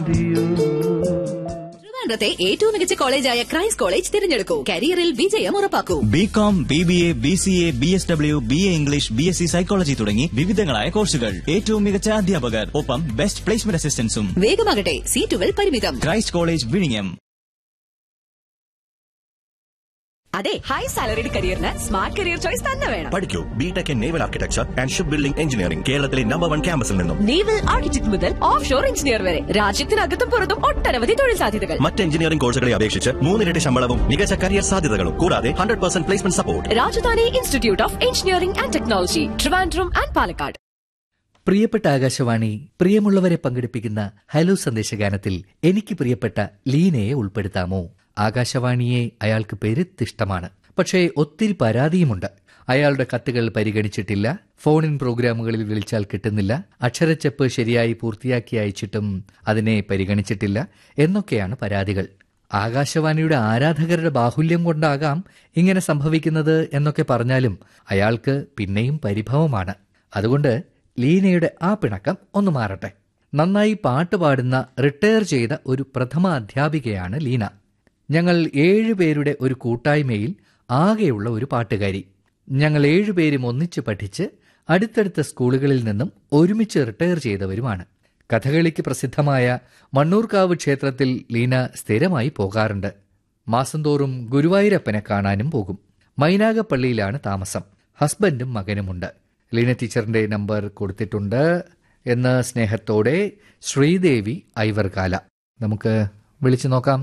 മതിയോ ട്രിവാൻഡ്രത്തെ ഏറ്റവും മികച്ച കോളേജായ ക്രൈസ്റ്റ് കോളേജ് തിരഞ്ഞെടുക്കൂ കരിയറിൽ വിജയം ഉറപ്പാക്കൂ B com B B A B C A B S W B A English B S C psychology തുടങ്ങി വിവിധങ്ങളായ കോഴ്സുകൾ ഏറ്റവും മികച്ച അധ്യാപകർ ഒപ്പം ബെസ്റ്റ് പ്ലേസ്മെന്റ് അസിസ്റ്റൻസും വേഗമാകട്ടെ സീറ്റുകൾ പരിമിതം ക്രൈസ്റ്റ് കോളേജ് വിഴിഞ്ഞം അതെ ഹൈ സാലറിഡ് കരിയറിന് സ്മാർട്ട് കരിയർ ചോയ്സ് തന്നെ വേണം പഠിക്കൂ B Tech in naval architecture and ship building engineering കേരളത്തിലെ നമ്പർ വൺ ക്യാമ്പസിൽ നിന്നും നേവൽ ആർക്കിടെക്ട് മുതൽ ഓഫ് ഷോർ എഞ്ചിനീയർ വരെ രാജ്യത്തിനകത്തും പുറത്തും ഒട്ടനവധി തൊഴിൽ സാധ്യതകൾ മറ്റ് എഞ്ചിനീയറിംഗ് കോഴ്സുകളെ അപേക്ഷിച്ച് മൂന്നിരട്ടി ശമ്പളവും മികച്ച കരിയർ സാധ്യതകളും കൂടാതെ hundred percent placement support Rajadhani institute of engineering and technology Trivandrum and Palakkad പ്രിയപ്പെട്ട ആകാശവാണി പ്രിയമുള്ളവരെ പങ്കെടുപ്പിക്കുന്ന ഹലോ സന്ദേശഗാനത്തിൽ എനിക്ക് പ്രിയപ്പെട്ട ലീനയെ ഉൾപ്പെടുത്താമോ ആകാശവാണിയെ അയാൾക്ക് പെരുത്തിഷ്ടമാണ് പക്ഷേ ഒത്തിരി പരാതിയുമുണ്ട് അയാളുടെ കത്തുകൾ പരിഗണിച്ചിട്ടില്ല ഫോണിൻ പ്രോഗ്രാമുകളിൽ വിളിച്ചാൽ കിട്ടുന്നില്ല അക്ഷരച്ചെപ്പ് ശരിയായി പൂർത്തിയാക്കി അയച്ചിട്ടും അതിനെ പരിഗണിച്ചിട്ടില്ല എന്നൊക്കെയാണ് പരാതികൾ ആകാശവാണിയുടെ ആരാധകരുടെ ബാഹുല്യം കൊണ്ടാകാം ഇങ്ങനെ സംഭവിക്കുന്നത് എന്നൊക്കെ പറഞ്ഞാലും അയാൾക്ക് പിന്നെയും പരിഭവമാണ് അതുകൊണ്ട് ലീനയുടെ ആ പിണക്കം ഒന്ന് മാറട്ടെ നന്നായി പാട്ട് പാടുന്ന റിട്ടയർ ചെയ്ത ഒരു പ്രഥമ അധ്യാപികയാണ് ലീന ഞങ്ങൾ ഏഴുപേരുടെ ഒരു കൂട്ടായ്മയിൽ ആകെയുള്ള ഒരു പാട്ടുകാരി ഞങ്ങൾ ഏഴുപേരും ഒന്നിച്ച് പഠിച്ച് അടുത്തടുത്ത സ്കൂളുകളിൽ നിന്നും ഒരുമിച്ച് റിട്ടയർ ചെയ്തവരുമാണ് കഥകളിക്ക് പ്രസിദ്ധമായ മണ്ണൂർക്കാവ് ക്ഷേത്രത്തിൽ ലീന സ്ഥിരമായി പോകാറുണ്ട് മാസം തോറും ഗുരുവായൂരപ്പനെ കാണാനും പോകും മൈനാഗപ്പള്ളിയിലാണ് താമസം ഹസ്ബൻഡും മകനുമുണ്ട് ലീന ടീച്ചറിന്റെ നമ്പർ കൊടുത്തിട്ടുണ്ട് എന്ന് സ്നേഹത്തോടെ ശ്രീദേവി ഐവർകാല നമുക്ക് വിളിച്ചു നോക്കാം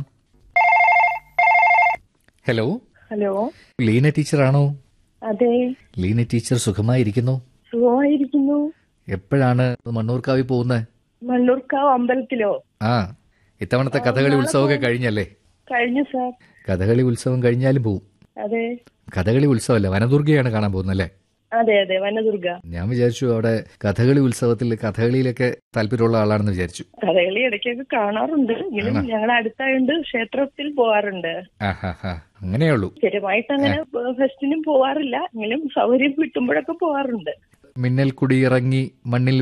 ഹലോ ഹലോ ലീന ടീച്ചറാണോ അതെ ലീന ടീച്ചർ സുഖമായിരിക്കുന്നു സുഖമായിരിക്കുന്നു എപ്പോഴാണ് മണ്ണൂർക്കാവിൽ പോകുന്നത് മണ്ണൂർക്കാവ് അമ്പലത്തിലോ ആ ഇത്തവണത്തെ കഥകളി ഉത്സവമൊക്കെ കഴിഞ്ഞല്ലേ കഴിഞ്ഞു സാർ കഥകളി ഉത്സവം കഴിഞ്ഞാലും പോവും അതെ കഥകളി ഉത്സവമല്ല വനദുർഗയാണ് കാണാൻ പോകുന്നല്ലേ അതെ അതെ വനദുർഗ ഞാൻ വിചാരിച്ചു അവിടെ കഥകളി ഉത്സവത്തിൽ കഥകളിയിലൊക്കെ താല്പര്യമുള്ള ആളാണെന്ന് വിചാരിച്ചു കഥകളി ഇടയ്ക്കൊക്കെ കാണാറുണ്ട് എങ്കിലും ഞങ്ങൾ അടുത്തായോണ്ട് ക്ഷേത്രത്തിൽ പോവാറുണ്ട് ആഹാ അങ്ങനെയുള്ളൂ സ്ഥിരമായിട്ട് അങ്ങനെ ഫെസ്റ്റിനും പോവാറില്ല എങ്കിലും സൗകര്യം കിട്ടുമ്പോഴൊക്കെ പോവാറുണ്ട് മിന്നൽ കുടിയിറങ്ങി മണ്ണിൽ